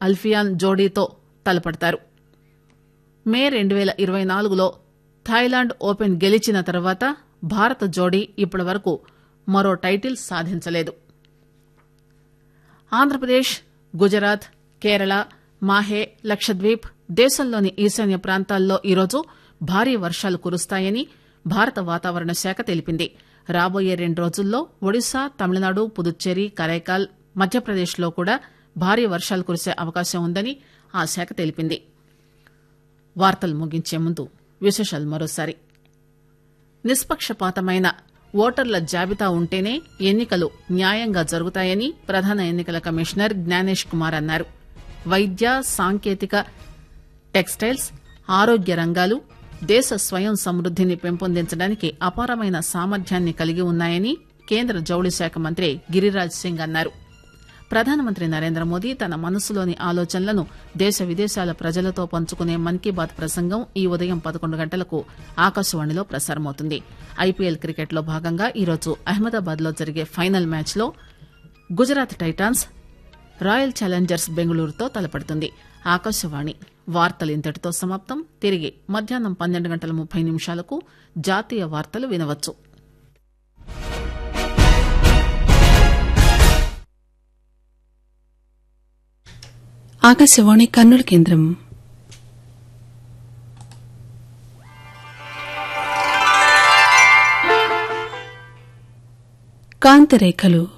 అల్ఫియాన్ జోడీతో తలపడతారు మే రెండు పేల ఇరవై నాలుగులో థాయిలాండ్ ఓపెన్ గెలిచిన తర్వాత భారత జోడీ ఇప్పటి వరకు మరో టైటిల్ సాధించలేదు ఆంధ్రప్రదేశ్ గుజరాత్ కేరళ మాహే లక్షద్వీప్ దేశంలోని ఈశాన్య ప్రాంతాల్లో ఈరోజు భారీ వర్షాలు కురుస్తాయని భారత వాతావరణ శాఖ తెలిపింది రాబోయే రెండు రోజుల్లో ఒడిశా తమిళనాడు పుదుచ్చేరి కరైకాల్ మధ్యప్రదేశ్లో కూడా భారీ వర్షాలు కురిసే అవకాశం ఉందని ఆ శాఖ తెలిపింది వార్తలు ముగించే ముందు విశేషాలు మరోసారి నిష్పక్షపాతమైన ఓటర్ల జాబితా ఉంటేనే ఎన్నికలు న్యాయంగా జరుగుతాయని ప్రధాన ఎన్నికల కమిషనర్ జ్ఞానేష్ కుమార్ అన్నారు వైద్య సాంకేతిక టెక్స్టైల్స్ ఆరోగ్య రంగాలు దేశ స్వయం సమృద్దిని పెంపొందించడానికి అపారమైన సామర్థ్యాన్ని కలిగి ఉన్నాయని కేంద్ర జౌళి శాఖ మంత్రి గిరిరాజ్ సింగ్ అన్నారు ప్రధానమంత్రి నరేంద్ర మోదీ తన మనసులోని ఆలోచనలను దేశ విదేశాల ప్రజలతో పంచుకునే మన్ కీ బాత్ ప్రసంగం ఈ ఉదయం పదకొండు గంటలకు ఆకాశవాణిలో ప్రసారమవుతుంది ఐపీఎల్ క్రికెట్లో భాగంగా ఈరోజు అహ్మదాబాద్ లో జరిగే ఫైనల్ మ్యాచ్ లో గుజరాత్ టైటాన్స్ రాయల్ ఛాలెంజర్స్ బెంగళూరుతో తలపడుతుంది ఆకాశవాణి వార్తలు ఇంతటితో సమాప్తం తిరిగి మధ్యాహ్నం పన్నెండు గంటల ముప్పై నిమిషాలకు జాతీయ వార్తలు వినవచ్చు ఆకాశవాణి కర్నూలు కేంద్రం కాంతిరేఖలు